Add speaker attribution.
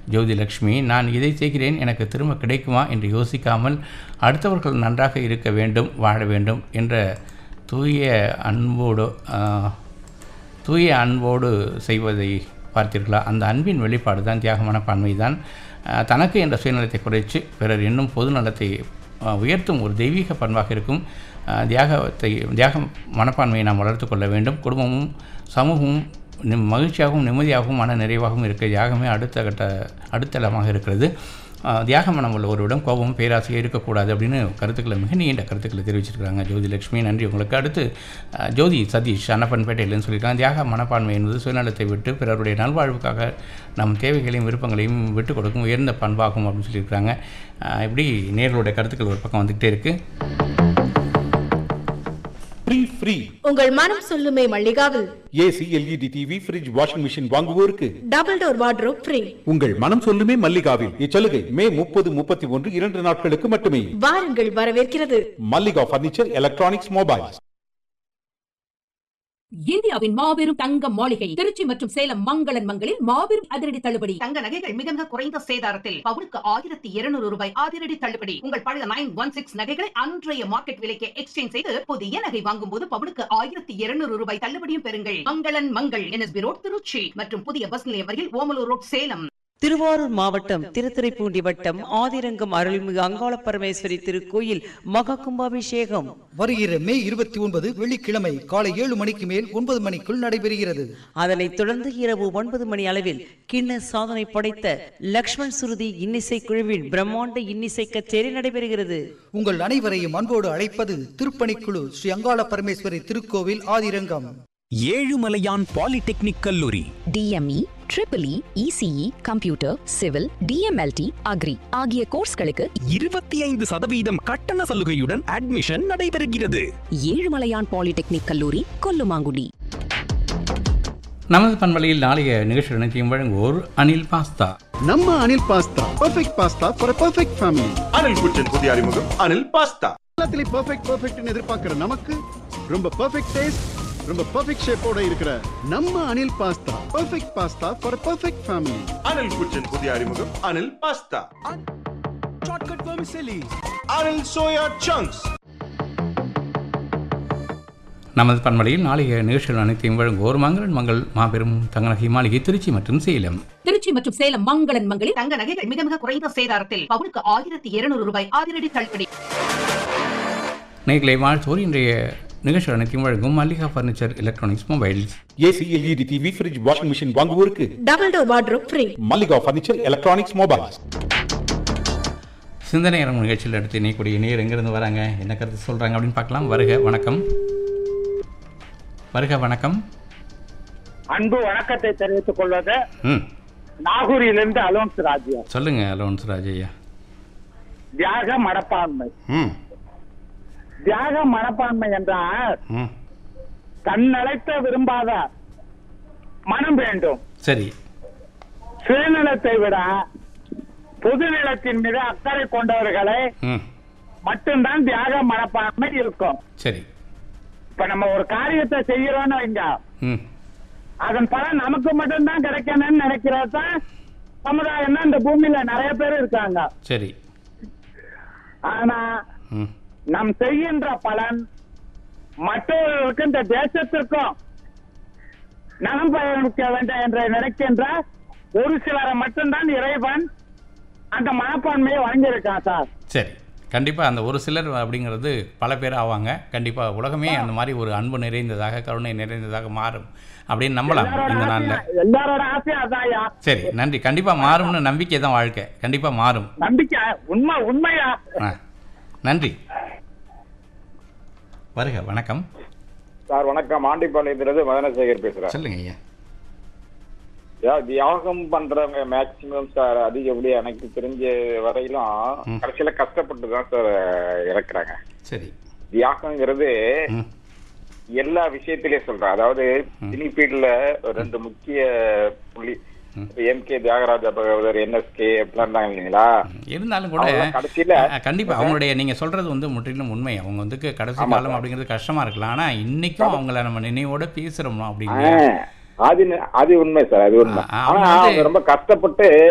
Speaker 1: ஜோதிலட்சுமி நான் இதை செய்கிறேன் எனக்கு திரும்ப கிடைக்குமா என்று யோசிக்காமல் அடுத்தவர்கள் நன்றாக இருக்க வேண்டும் வாழ வேண்டும் என்ற தூய அன்போடு ஆ, தூய அன்போடு செய்வதை பார்த்தீர்களா அந்த அன்பின் வெளிப்பாடு தான் தியாக மனப்பான்மை தான் அஹ், தனக்கு என்ற சுயநலத்தை குறைத்து பிறர் இன்னும் பொது நலத்தை அஹ், உயர்த்தும் ஒரு தெய்வீக பண்பாக இருக்கும் அஹ், தியாகத்தை தியாக மனப்பான்மையை நாம் வளர்த்து கொள்ள வேண்டும் குடும்பமும் சமூகமும் நிம் மகிழ்ச்சியாகவும் நிம்மதியாகவும் மன நிறைவாகவும் இருக்க தியாகமே அடுத்த கட்ட அடுத்தளமாக இருக்கிறது அஹ், தியாக மனம் உள்ள ஒருவிடம் கோபமும் பேராசையும் இருக்கக்கூடாது அப்படின்னு கருத்துக்களை மிக நீண்ட கருத்துக்களை தெரிவிச்சிருக்காங்க ஜோதி லட்சுமி நன்றி உங்களுக்கு அடுத்து அஹ், ஜோதி சதீஷ் அன்னப்பன்பேட்டையிலன்னு சொல்லியிருக்காங்க தியாக மனப்பான்மை என்பது சுயநலத்தை விட்டு பிறருடைய நல்வாழ்வுக்காக நம் தேவைகளையும் விருப்பங்களையும் விட்டு கொடுக்கும் உயர்ந்த பண்பாகும் அப்படின்னு சொல்லியிருக்காங்க அஹ், இப்படி நேர்களுடைய கருத்துக்கள் ஒரு பக்கம் வந்துக்கிட்டே இருக்குது
Speaker 2: ஃப்ரீ ஃப்ரீ
Speaker 3: உங்கள் மனம் சொல்லுமே மல்லிகாவில்
Speaker 2: AC LED TV fridge washing machine வாங்குவோருக்கு
Speaker 3: டபுள் டோர் வார்ட்ரோப் ஃப்ரீ
Speaker 2: உங்கள் மனம் சொல்லுமே மல்லிகாவில் இச்சலுகை மே முப்பது முப்பத்தி ஒன்று இரண்டு நாட்களுக்கு மட்டுமே
Speaker 3: வாருங்கள் வரவேற்கிறது
Speaker 2: மல்லிகா பர்னிச்சர் எலக்ட்ரானிக்ஸ் மொபைல்ஸ்
Speaker 4: இந்தியாவின் மாபெரும் தங்க மாளிகை திருச்சி மற்றும் சேலம் மங்களன் மங்களில் மாபெரும் அதிரடி தள்ளுபடி
Speaker 5: தங்க நகைகள் மிக மிக குறைந்த சேதாரத்தில் பவுனுக்கு ஆயிரத்தி இருநூறு ரூபாய் அதிரடி தள்ளுபடி உங்கள் பழைய நைன் ஒன் சிக்ஸ் நகைகளை அன்றைய மார்க்கெட் விலைக்கு எக்ஸ்சேஞ்ச் செய்து புதிய நகை வாங்கும் போது பவுனுக்கு ஆயிரத்தி இருநூறு ரூபாய் தள்ளுபடியும் பெறுங்கள் மங்களன் மங்கள் என்எஸ்பி ரோட் திருச்சி மற்றும் புதிய பஸ் நிலையம் வரையில் ஓமலூர் ரோட் சேலம்
Speaker 6: திருவாரூர் மாவட்டம் திருத்துறைப்பூண்டி வட்டம் ஆதிரங்கம் அருள்மிகு அங்காள பரமேஸ்வரி திருக்கோயில் மகா கும்பாபிஷேகம்
Speaker 7: வருகிற மே இருபத்தி ஒன்பது வெள்ளிக்கிழமை காலை ஏழு மணிக்கு மேல் ஒன்பது மணிக்குள் நடைபெறுகிறது
Speaker 6: அதனைத் தொடர்ந்து இரவு ஒன்பது மணி அளவில் கிண்ண சாதனை படைத்த லக்ஷ்மண் சுருதி இன்னிசை குழுவின் பிரம்மாண்ட இன்னிசை கச்சேரி நடைபெறுகிறது
Speaker 7: உங்கள் அனைவரையும் அன்போடு அழைப்பது திருப்பணிக்குழு ஸ்ரீ அங்காள பரமேஸ்வரி திருக்கோவில் ஆதிரங்கம்
Speaker 8: ஏழுமலையான் பாலிடெக்னிக் கல்லூரி
Speaker 9: DME triple E ECE computer civil DMLT agri ஆகிய கோர்ஸ்களுக்கு
Speaker 8: இருபத்தி ஐந்து சதவீதம் கட்டண சலுகையுடன் அட்மிஷன் நடைபெறுகிறது
Speaker 9: ஏழுமலையான் பாலிடெக்னிக் கல்லூரி கொல்லுமாங்குடி
Speaker 1: நமது பண்பலையில் நாளைய நிகழ்ச்சி அனைத்தையும் வழங்குவோர் அனில் பாஸ்தா
Speaker 10: நம்ம Anil pasta perfect pasta for perfect family
Speaker 11: Anil kitchen புதிய அறிமுகம் அனில் பாஸ்தா
Speaker 10: எல்லாத்துலயும் பர்ஃபெக்ட் பர்ஃபெக்ட்னு எதிர்பார்க்கிற நமக்கு ரொம்ப பர்ஃபெக்ட் டேஸ்ட் ரொம்ப பர்ஃபெக்ட் ஷேப்போட இருக்கிற நம்ம Anil pasta perfect pasta for perfect family
Speaker 11: Anil kitchen புதிய அறிமுகம் Anil pasta
Speaker 8: shortcut vermicelli
Speaker 11: Anil soya chunks
Speaker 1: நமது பண்பலையில் நாளைய நிகழ்ச்சிகள் அனைத்தையும் வழங்குவோர் மங்களன் மங்கள் மாபெரும் தங்கநகை மாளிகை திருச்சி மற்றும் சேலம்
Speaker 4: திருச்சி மற்றும் சேலம் மங்களன் மங்களில்
Speaker 5: தங்க நகைகள் மிக மிக குறைந்த சேதாரத்தில் பவுனுக்கு ஆயிரத்தி இருநூறு ரூபாய் அதிரடி தள்ளுபடி
Speaker 1: நேர்களை வாழ்த்துவோர் இன்றைய நிகழ்ச்சிகள் அனைத்தையும் வழங்கும் Mallika furniture electronics mobiles
Speaker 2: AC LED TV fridge washing machine வாங்குவோருக்கு
Speaker 3: double door wardrobe free
Speaker 2: Mallika furniture electronics mobiles
Speaker 1: சிந்தனை அரங்கம் நிகழ்ச்சியில் அடுத்து இணையக்கூடிய நேர் எங்கேருந்து வராங்க என்ன கருத்து சொல்கிறாங்க அப்படின்னு பார்க்கலாம் வருக வணக்கம் வருக வணக்கம்
Speaker 12: அன்பு வணக்கத்தை தெரிவித்துக் கொள்வது
Speaker 1: ம்
Speaker 12: நாகூரிலிருந்து அலோன்ஸ் ராஜ்யா
Speaker 1: சொல்லுங்க அலோன்ஸ் ராஜையா
Speaker 12: தியாக மனப்பான்மை
Speaker 1: ம்
Speaker 12: தியாக மனப்பான்மை என்றால்
Speaker 1: ம்
Speaker 12: தன்னழைத்த விரும்பாத மனம் வேண்டும்
Speaker 1: சரி
Speaker 12: சுயநலத்தை விட பொதுநலத்தின் மீது அக்கறை கொண்டவர்களை
Speaker 1: ம்
Speaker 12: மட்டும்தான் தியாக மனப்பான்மை இருக்கும்
Speaker 1: சரி
Speaker 12: இப்ப நம்ம ஒரு காரியத்தை செய்யறோம்னு வைங்க
Speaker 1: ம்
Speaker 12: அதன் பலன் நமக்கு மட்டும்தான் கிடைக்கணும்னு நினைக்கிறது தான் சமுதாயம் இந்த பூமியில நிறைய பேர் இருக்காங்க
Speaker 1: சரி
Speaker 12: ஆனா
Speaker 1: ம்
Speaker 12: நாம் செய்கின்ற பலன் மற்றவர்களுக்கு இந்த தேசத்திற்கும் நலம் பயணிக்க வேண்டும் என்று நினைக்கின்ற ஒரு சிலரை மட்டும்தான் இறைவன் அந்த மனப்பான்மையை வழங்கியிருக்கான் சார்
Speaker 1: சரி கண்டிப்பாக அந்த ஒரு சிலர் அப்படிங்கிறது பல பேர் ஆவாங்க கண்டிப்பாக உலகமே அந்த மாதிரி ஒரு அன்பு நிறைந்ததாக கருணை நிறைந்ததாக மாறும் அப்படின்னு நம்பலாம்
Speaker 12: எல்லாரோட
Speaker 1: இந்த நாளில்
Speaker 12: ஆசையும் எல்லாரோட ஆசையும் அதான்யா
Speaker 1: சரி நன்றி கண்டிப்பாக மாறும்னு நம்பிக்கை தான் வாழ்க்கை கண்டிப்பாக மாறும்
Speaker 12: நம்பிக்கை உண்மை உண்மையா
Speaker 1: ஆ நன்றி வருக வணக்கம்
Speaker 13: சார் வணக்கம் ஆண்டிப்பாளையத்திலிருந்து மதனசேகர் பேசுறேன்
Speaker 1: சொல்லுங்க ஐயா
Speaker 13: யா- தியாகம் பண்றவங்க மேக்சிமம் சார் அதிகப்படி எனக்கு தெரிஞ்ச வரையிலும் கடைசியில கஷ்டப்பட்டு தான் சார் இறக்குறாங்க
Speaker 1: சரி
Speaker 13: தியாகங்கிறது
Speaker 1: ம்
Speaker 13: எல்லா விஷயத்திலயும் சொல்றேன் அதாவது சினி ஃபீல்ட்ல ரெண்டு முக்கிய புள்ளி எம் கே தியாகராஜ பகவதர் என்எஸ்கே அப்படிலாம் இருந்தாங்க இல்லைங்களா
Speaker 1: இருந்தாலும் கூட
Speaker 13: அவங்கெல்லாம் கடைசியில
Speaker 1: அஹ், கண்டிப்பா அவங்களுடைய நீங்க சொல்றது வந்து முற்றிலும் உண்மை அவங்க வந்து கடைசி
Speaker 13: ஆமா
Speaker 1: காலம்
Speaker 13: சார்.
Speaker 1: அப்படிங்கிறது கஷ்டமா இருக்கலாம் ஆனா இன்னைக்கும் அவங்கள நம்ம நினைவோட பேசுறோம்
Speaker 13: ஆ,
Speaker 1: அப்படிங்கிற
Speaker 13: அது அது உண்மை சார் அது உண்மை
Speaker 1: ஆ,
Speaker 13: ஆனா
Speaker 1: அவங்க வந்து-
Speaker 13: அவங்க ரொம்ப கஷ்டப்பட்டு